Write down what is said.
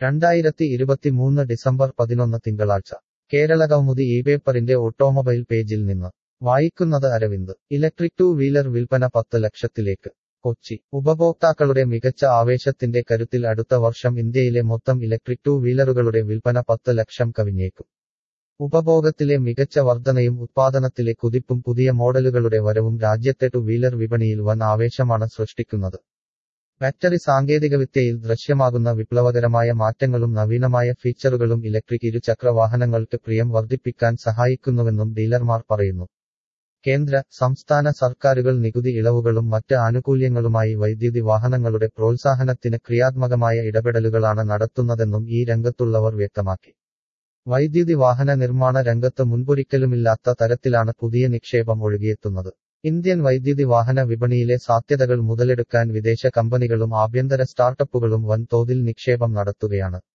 രണ്ടായിരത്തി ഇരുപത്തിമൂന്ന് ഡിസംബർ പതിനൊന്ന് തിങ്കളാഴ്ച കേരളകൗമുദി ഈ പേപ്പറിന്റെ ഓട്ടോമൊബൈൽ പേജിൽ നിന്ന് വായിക്കുന്നത് അരവിന്ദ് ഇലക്ട്രിക് ടു വീലർ വിൽപ്പന പത്ത് ലക്ഷത്തിലേക്ക് കൊച്ചി ഉപഭോക്താക്കളുടെ മികച്ച ആവേശത്തിന്റെ കരുത്തിൽ അടുത്ത വർഷം ഇന്ത്യയിലെ മൊത്തം ഇലക്ട്രിക് ടു വീലറുകളുടെ വിൽപ്പന പത്ത് ലക്ഷം കവിഞ്ഞേക്കും ഉപഭോഗത്തിലെ മികച്ച വർധനയും ഉത്പാദനത്തിലെ കുതിപ്പും പുതിയ മോഡലുകളുടെ വരവും രാജ്യത്തെ ടു വീലർ വിപണിയിൽ വൻ ആവേശമാണ് സൃഷ്ടിക്കുന്നത് ബാറ്ററി സാങ്കേതികവിദ്യയിൽ ദൃശ്യമാകുന്ന വിപ്ലവകരമായ മാറ്റങ്ങളും നവീനമായ ഫീച്ചറുകളും ഇലക്ട്രിക് ഇരുചക്ര വാഹനങ്ങൾക്ക് പ്രിയം വർദ്ധിപ്പിക്കാൻ സഹായിക്കുന്നുവെന്നും ഡീലർമാർ പറയുന്നു കേന്ദ്ര സംസ്ഥാന സർക്കാരുകൾ നികുതി ഇളവുകളും മറ്റ് ആനുകൂല്യങ്ങളുമായി വൈദ്യുതി വാഹനങ്ങളുടെ പ്രോത്സാഹനത്തിന് ക്രിയാത്മകമായ ഇടപെടലുകളാണ് നടത്തുന്നതെന്നും ഈ രംഗത്തുള്ളവർ വ്യക്തമാക്കി വൈദ്യുതി വാഹന നിർമ്മാണ രംഗത്ത് മുൻപൊരിക്കലുമില്ലാത്ത തരത്തിലാണ് പുതിയ നിക്ഷേപം ഒഴുകിയെത്തുന്നത് ഇന്ത്യൻ വൈദ്യുതി വാഹന വിപണിയിലെ സാധ്യതകൾ മുതലെടുക്കാൻ വിദേശ കമ്പനികളും ആഭ്യന്തര സ്റ്റാർട്ടപ്പുകളും വൻതോതിൽ നിക്ഷേപം നടത്തുകയാണ്